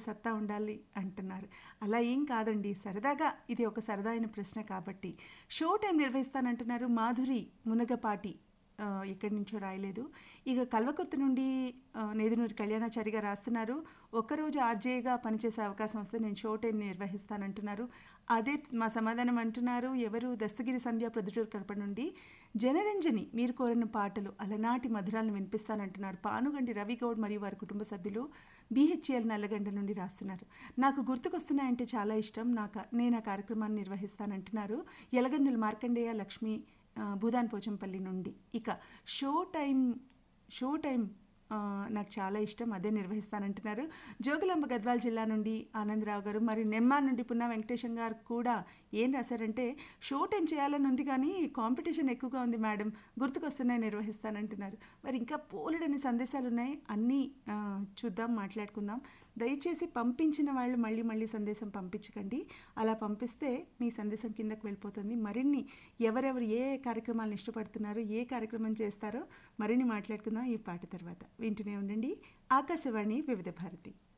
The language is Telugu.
సత్తా ఉండాలి అంటున్నారు అలా ఏం కాదండి సరదాగా ఇది ఒక సరదా అయిన ప్రశ్న కాబట్టి షో టైం నిర్వహిస్తానంటున్నారు మాధురి మునగపాటి ఆ, ఎక్కడి నుంచో రాయలేదు ఇక కల్వకుర్తి నుండి ఆ, నేదునూరి కళ్యాణాచారిగా రాస్తున్నారు ఒక్కరోజు ఆర్జేగా పనిచేసే అవకాశం వస్తే నేను షో టైం నిర్వహిస్తానంటున్నారు అదే మా సమాధానం అంటున్నారు ఎవరు దస్తగిరి సంధ్య ప్రొద్దుటూరు కడప నుండి జనరంజని మీరు కోరిన పాటలు అలనాటి మధురాలను వినిపిస్తానంటున్నారు పానుగండి రవి గౌడ్ మరియు వారి కుటుంబ సభ్యులు బీహెచ్ఎల్ నల్లగండ నుండి రాస్తున్నారు నాకు గుర్తుకొస్తున్నాయంటే చాలా ఇష్టం నాకు నేను ఆ కార్యక్రమాన్ని నిర్వహిస్తానంటున్నారు ఎలగందులు మార్కండేయ లక్ష్మి ఆ, భూదాన్ పోచంపల్లి నుండి ఇక షో టైం షో టైం ఆ, నాకు చాలా ఇష్టం అదే నిర్వహిస్తానంటున్నారు జోగులాంబ గద్వాల జిల్లా నుండి ఆనందరావు గారు మరి నెమ్మా నుండి పున్నా వెంకటేశం గారు కూడా ఏం రాశారంటే షో టైం చేయాలని ఉంది కానీ కాంపిటీషన్ ఎక్కువగా ఉంది మేడం గుర్తుకొస్తున్నాయి నిర్వహిస్తానంటున్నారు మరి ఇంకా పోలెడని సందేశాలు ఉన్నాయి అన్నీ ఆ, చూద్దాం మాట్లాడుకుందాం దయచేసి పంపించిన వాళ్ళు మళ్ళీ మళ్ళీ సందేశం పంపించకండి అలా పంపిస్తే మీ సందేశం కిందకు వెళ్ళిపోతుంది మరిన్ని ఎవరెవరు ఏ కార్యక్రమాలను ఇష్టపడుతున్నారో ఏ కార్యక్రమం చేస్తారో మరిన్ని మాట్లాడుకుందాం ఈ పాట తర్వాత వింటూనే ఉండండి ఆకాశవాణి వివిధ భారతి